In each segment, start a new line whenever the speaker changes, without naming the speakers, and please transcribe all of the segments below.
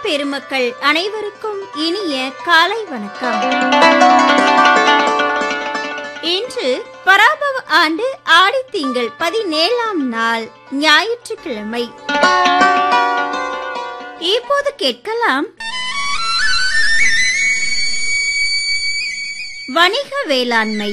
பெருமக்கள் அனைவருக்கும் இனிய காலை வணக்கம் இன்று பராபவ ஆண்டு ஆடி திங்கள் பதினேழாம் நாள் ஞாயிற்றுக்கிழமை இப்போது கேட்கலாம் வணிக வேளாண்மை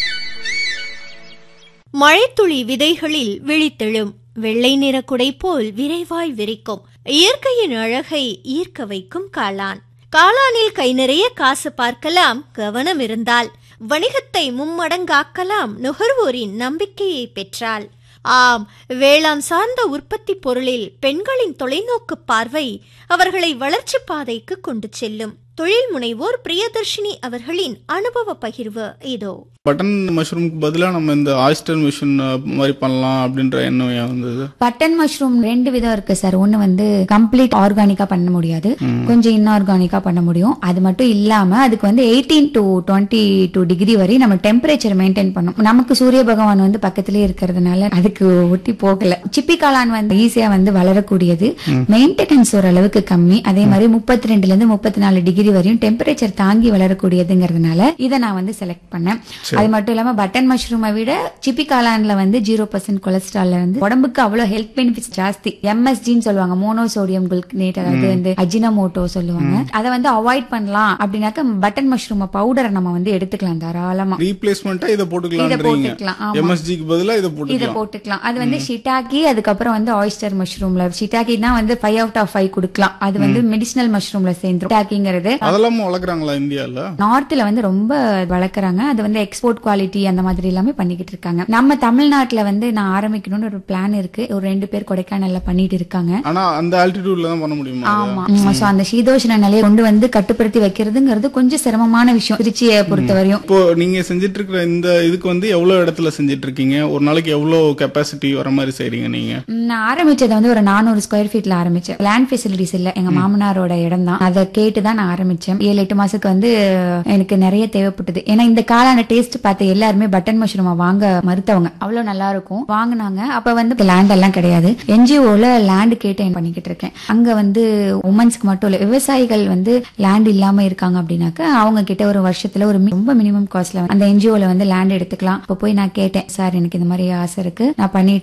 மழைத்துளி விதைகளில் விழித்தெழும் வெள்ளை நிற குடை போல் விரைவாய் விரிக்கும் இயற்கையின் அழகை ஈர்க்க வைக்கும் காளான் காளானில் கை நிறைய காசு பார்க்கலாம் கவனம் இருந்தால் வணிகத்தை மும்மடங்காக்கலாம் நுகர்வோரின் நம்பிக்கையை பெற்றால் ஆம் வேளாண் சார்ந்த உற்பத்தி பொருளில் பெண்களின் தொலைநோக்கு பார்வை அவர்களை வளர்ச்சி பாதைக்கு கொண்டு செல்லும் தொழில் முனைவோர் பிரியதர்ஷினி அவர்களின் அனுபவ பகிர்வு இதோ
பட்டன் மஷ்ரூம்க்கு பதிலாக நம்ம இந்த ஆயிஸ்டர் மிஷின் மாதிரி பண்ணலாம் அப்படின்ற எண்ணம் ஏன் வந்தது
பட்டன் மஷ்ரூம் ரெண்டு விதம் இருக்கு சார் ஒன்னு வந்து கம்ப்ளீட் ஆர்கானிக்கா பண்ண முடியாது கொஞ்சம் இன்ஆர்கானிக்கா பண்ண முடியும் அது மட்டும் இல்லாம அதுக்கு வந்து eighteen to twenty two degree வரை நம்ம டெம்பரேச்சர் மெயின்டைன் பண்ணும் நமக்கு சூரிய பகவான் வந்து பக்கத்திலே இருக்கிறதுனால அதுக்கு ஒட்டி போகல சிப்பி காளான் வந்து ஈஸியா வந்து வளரக்கூடியது மெயின்டெனன்ஸ் ஓரளவுக்கு கம்மி அதே மாதிரி முப்பத்தி ரெண்டுல இருந்து முப்பத்தி நாலு டிகிரி வரையும் டெம்பரேச்சர் தாங்கி வளரக்கூடியதுங்கிறதுனால இதை நான் வந்து செலக்ட் பண்ணேன் அது மட்டும் இல்லாம பட்டன் மஷ்ரூமை விட சிப்பி காளான்ல வந்து ஜீரோ பர்சன்ட் கொலஸ்ட்ரால் வந்து உடம்புக்கு அவ்வளவு ஹெல்த் பெனிஃபிட்ஸ் ஜாஸ்தி எம்எஸ்ஜின்னு சொல்லுவாங்க மோனோசோடியம் குல்கனேட் அதாவது வந்து அஜினமோட்டோ சொல்லுவாங்க அதை வந்து அவாய்ட் பண்ணலாம் அப்படின்னாக்க பட்டன் மஷ்ரூம் பவுடரை நம்ம வந்து எடுத்துக்கலாம் தாராளமா
ரீப்ளேஸ்மெண்ட்டா இதை
இதை
போட்டுக்கலாம்ன்றீங்க
போட்டுக்கலாம் ஆமா
எம்எஸ்ஜிக்கு பதிலா இதை
இதை
போட்டுக்கலாம்
போட்டுக்கலாம் அது வந்து ஷிட்டாக்கி அதுக்கப்புறம் வந்து ஆயிஸ்டர் மஷ்ரூம்ல ஷிட்டாக்கி தான் வந்து ஃபைவ் அவுட் ஆஃப் ஃபைவ் கொடுக்கலாம் அது வந்து மெடிசினல் மஷ்ரூம்ல சேர்ந்துரும் ஷிட்டாக்கிங்கிறது
அதெல்லாம் வளர்க்குறாங்களா இந்தியால
நார்த்ல வந்து ரொம்ப வளர்க்குறாங்க அது வந்து எக்ஸ்போர்ட் குவாலிட்டி அந்த மாதிரி எல்லாமே பண்ணிக்கிட்டு இருக்காங்க நம்ம தமிழ்நாட்டுல வந்து நான் ஆரம்பிக்கணும்னு ஒரு பிளான் இருக்கு ஒரு ரெண்டு பேர் கொடைக்கானல்ல பண்ணிட்டு இருக்காங்க
ஆனா அந்த ஆல்டிடியூட்ல தான் பண்ண முடியுமா அதை?
ஆமா சோ அந்த சீதோஷண நிலையை கொண்டு வந்து கட்டுப்படுத்தி வைக்கிறதுங்கிறது கொஞ்சம் சிரமமான விஷயம் திருச்சியை பொறுத்தவரையும்
இப்போ நீங்க செஞ்சிட்டு இருக்கிற இந்த இதுக்கு வந்து எவ்வளவு இடத்துல செஞ்சிட்டு இருக்கீங்க ஒரு நாளைக்கு எவ்வளவு கெப்பாசிட்டி வர மாதிரி செய்றீங்க நீங்க
ம், நான் ஆரம்பிச்சது வந்து ஒரு நானூறு ஸ்கொயர் ஃபீட்ல ஆரம்பிச்சேன் லேண்ட் ஃபெசிலிட்டிஸ் இல்ல எங்க மாமனாரோட இடம் தான் அதை கேட்டு தான் நான் ஆரம்பிச்சேன் ஏழு எட்டு மாசத்துக்கு வந்து எனக்கு நிறைய தேவைப்பட்டது ஏன்னா இந்த காளான டேஸ்ட் பார்த்து எல்லாருமே பட்டன் மஷ்ரூமா வாங்க மறுத்தவங்க அவ்வளவு நல்லா இருக்கும் வாங்குனாங்க அப்ப வந்து லேண்ட் எல்லாம் கிடையாது என்ஜிஓல லேண்ட் கேட்டு பண்ணிக்கிட்டு இருக்கேன் அங்க வந்து உமன்ஸ்க்கு மட்டும் இல்ல விவசாயிகள் வந்து லேண்ட் இல்லாம இருக்காங்க அப்படின்னாக்க அவங்க கிட்ட ஒரு வருஷத்துல ஒரு மி- ரொம்ப மினிமம் காஸ்ட்ல அந்த என்ஜிஓல வந்து லேண்ட் எடுத்துக்கலாம் அப்ப போய் நான் கேட்டேன் சார் எனக்கு இந்த மாதிரி ஆசை இருக்கு நான் பண்ணிட்டு